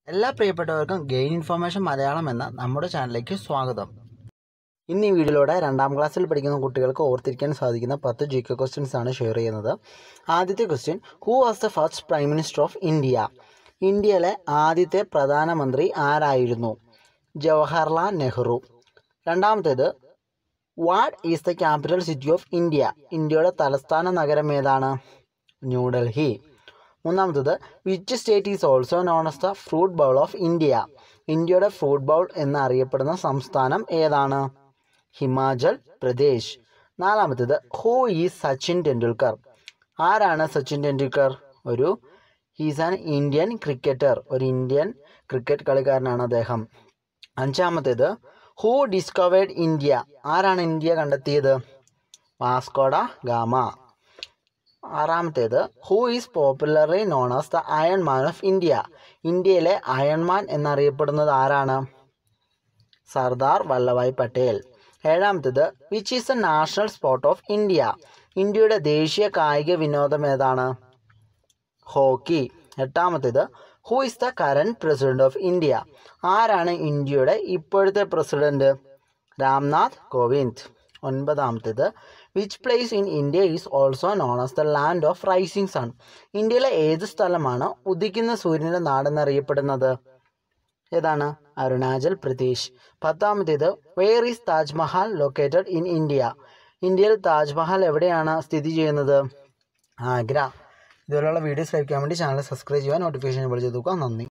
എല്ലാ പ്രിയപ്പെട്ടവർക്കും gain information Malayalam എന്ന നമ്മുടെ ചാനലിലേക്ക് സ്വാഗതം ഇന്ന് ഈ വീഡിയോയിലൂടെ രണ്ടാം ക്ലാസ്സിൽ പഠിക്കുന്ന കുട്ടികൾക്ക് ഓർത്തിരിക്കാൻ സാധിക്കുന്ന പത്ത് ജി കെ ക്വസ്റ്റ്യൻസ് ആണ് ഷെയർ ചെയ്യുന്നത് ആദ്യത്തെ question who was the first prime minister of India ഇന്ത്യയിലെ ആദ്യത്തെ പ്രധാനമന്ത്രി ആരായിരുന്നു ജവഹർലാൽ നെഹ്റു രണ്ടാമത്തേത് what is the capital city of India ഇന്ത്യയുടെ തലസ്ഥാന നഗരം ഏതാണ് ന്യൂഡൽഹി മൂന്നാമത്തത് which state is also known as the fruit bowl of India ഇന്ത്യയുടെ ഫ്രൂട്ട് ബൗൾ എന്നറിയപ്പെടുന്ന സംസ്ഥാനം ഏതാണ് ഹിമാചൽ പ്രദേശ് നാലാമത്തേത് ഹൂ ഈസ് സച്ചിൻ ടെണ്ടുൽക്കർ ആരാണ് സച്ചിൻ ടെണ്ടുൽക്കർ ഒരു ഹീസ് ആൻ ഇന്ത്യൻ ക്രിക്കറ്റർ ഒരു ഇന്ത്യൻ ക്രിക്കറ്റ് കളിക്കാരനാണ് അദ്ദേഹം അഞ്ചാമത്തേത് ഹൂ ഡിസ്കവേർഡ് ഇന്ത്യ ആരാണ് ഇന്ത്യ കണ്ടെത്തിയത് വാസ്കോഡ ഗാമ ആറാമത്തേത് who is popularly known as the iron man of India ഇന്ത്യയിലെ അയൺമാൻ എന്നറിയപ്പെടുന്നത് ആരാണ് സർദാർ വല്ലഭായ് പട്ടേൽ ഏഴാമത്തേത് which is the national sport of India ഇന്ത്യയുടെ ദേശീയ കായിക വിനോദം ഏതാണ് ഹോക്കി എട്ടാമത്തേത് who is the current president of India ആരാണ് ഇന്ത്യയുടെ ഇപ്പോഴത്തെ പ്രസിഡന്റ് രാംനാഥ് കോവിന്ദ് ഒൻപതാമത്തേത് which place in India is also known as the land of rising sun ഇന്ത്യയിലെ ഏത് സ്ഥലമാണ് ഉദിക്കുന്ന സൂര്യൻ്റെ നാടെന്നറിയപ്പെടുന്നത് ഏതാണ് അരുണാചൽ പ്രദേശ് പത്താമത്തേത് where is Taj Mahal located in India ഇന്ത്യയിൽ താജ്മഹൽ എവിടെയാണ് സ്ഥിതി ചെയ്യുന്നത് ആഗ്ര ഇതുപോലുള്ള വീഡിയോസ് ലഭിക്കാൻ വേണ്ടി ചാനൽ സബ്സ്ക്രൈബ് ചെയ്യുക നോട്ടിഫിക്കേഷൻ വിളിച്ചു നോക്കുക നന്ദി